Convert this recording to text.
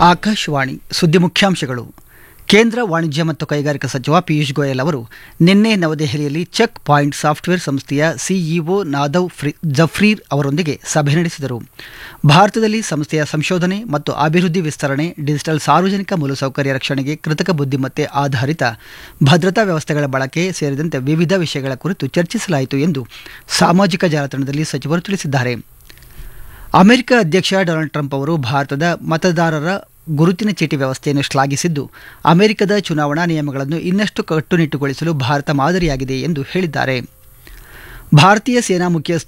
ಆಕಾಶವಾಣಿ ಸುದ್ದಿ ಮುಖ್ಯಾಂಶಗಳು ಕೇಂದ್ರ ವಾಣಿಜ್ಯ ಮತ್ತು ಕೈಗಾರಿಕಾ ಸಚಿವ ಪಿಯೂಷ್ ಗೋಯಲ್ ಅವರು ನಿನ್ನೆ ನವದೆಹಲಿಯಲ್ಲಿ ಚೆಕ್ ಪಾಯಿಂಟ್ ಸಾಫ್ಟ್ವೇರ್ ಸಂಸ್ಥೆಯ ಸಿಇಒ ನಾದವ್ ಫ್ರಿ ಜಫ್ರೀರ್ ಅವರೊಂದಿಗೆ ಸಭೆ ನಡೆಸಿದರು ಭಾರತದಲ್ಲಿ ಸಂಸ್ಥೆಯ ಸಂಶೋಧನೆ ಮತ್ತು ಅಭಿವೃದ್ಧಿ ವಿಸ್ತರಣೆ ಡಿಜಿಟಲ್ ಸಾರ್ವಜನಿಕ ಮೂಲಸೌಕರ್ಯ ರಕ್ಷಣೆಗೆ ಕೃತಕ ಬುದ್ಧಿಮತ್ತೆ ಆಧಾರಿತ ಭದ್ರತಾ ವ್ಯವಸ್ಥೆಗಳ ಬಳಕೆ ಸೇರಿದಂತೆ ವಿವಿಧ ವಿಷಯಗಳ ಕುರಿತು ಚರ್ಚಿಸಲಾಯಿತು ಎಂದು ಸಾಮಾಜಿಕ ಜಾಲತಾಣದಲ್ಲಿ ಸಚಿವರು ತಿಳಿಸಿದ್ದಾರೆ ಅಮೆರಿಕ ಅಧ್ಯಕ್ಷ ಡೊನಾಲ್ಡ್ ಟ್ರಂಪ್ ಅವರು ಭಾರತದ ಮತದಾರರ ಗುರುತಿನ ಚೀಟಿ ವ್ಯವಸ್ಥೆಯನ್ನು ಶ್ಲಾಘಿಸಿದ್ದು ಅಮೆರಿಕದ ಚುನಾವಣಾ ನಿಯಮಗಳನ್ನು ಇನ್ನಷ್ಟು ಕಟ್ಟುನಿಟ್ಟುಗೊಳಿಸಲು ಭಾರತ ಮಾದರಿಯಾಗಿದೆ ಎಂದು ಹೇಳಿದ್ದಾರೆ ಭಾರತೀಯ ಸೇನಾ ಮುಖ್ಯಸ್ಥ